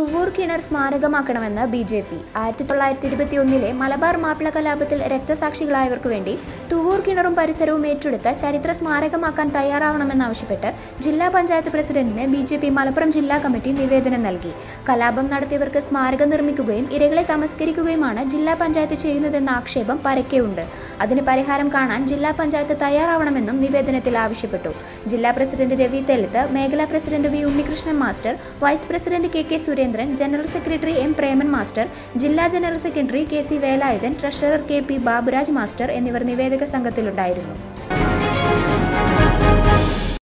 തുവൂർ കിണർ സ്മാരകമാക്കണമെന്ന് B J P ആയിരത്തി തൊള്ളായിരത്തി ഇരുപത്തി ഒന്നിലെ മലബാർ മാപ്പിള കലാപത്തിൽ രക്തസാക്ഷികളായവർക്ക് വേണ്ടി തുവൂർ കിണറും പരിസരവും ഏറ്റെടുത്ത് ചരിത്ര സ്മാരകമാക്കാൻ തയ്യാറാവണമെന്നാവശ്യപ്പെട്ട് ജില്ലാ പഞ്ചായത്ത് പ്രസിഡന്റിന് ബി ജെ പി മലപ്പുറം ജില്ലാ കമ്മിറ്റി നിവേദനം നൽകി കലാപം നടത്തിയവർക്ക് സ്മാരകം നിർമ്മിക്കുകയും ഇരകളെ തമസ്കരിക്കുകയുമാണ് ജില്ലാ പഞ്ചായത്ത് ചെയ്യുന്നതെന്ന ആക്ഷേപം പരക്കെയുണ്ട് അതിന് പരിഹാരം കാണാൻ ജില്ലാ പഞ്ചായത്ത് തയ്യാറാവണമെന്നും നിവേദനത്തിൽ ആവശ്യപ്പെട്ടു ജില്ലാ പ്രസിഡന്റ് രവി തെലുത്ത് മേഖലാ president V Unnikrishnan master vice president K K Surendran general secretary M Preman master ജില്ലാ general secretary K C Velayudhan treasurer K P Baburaj master എന്നിവർ നിവേദക സംഘത്തിലുണ്ടായിരുന്നു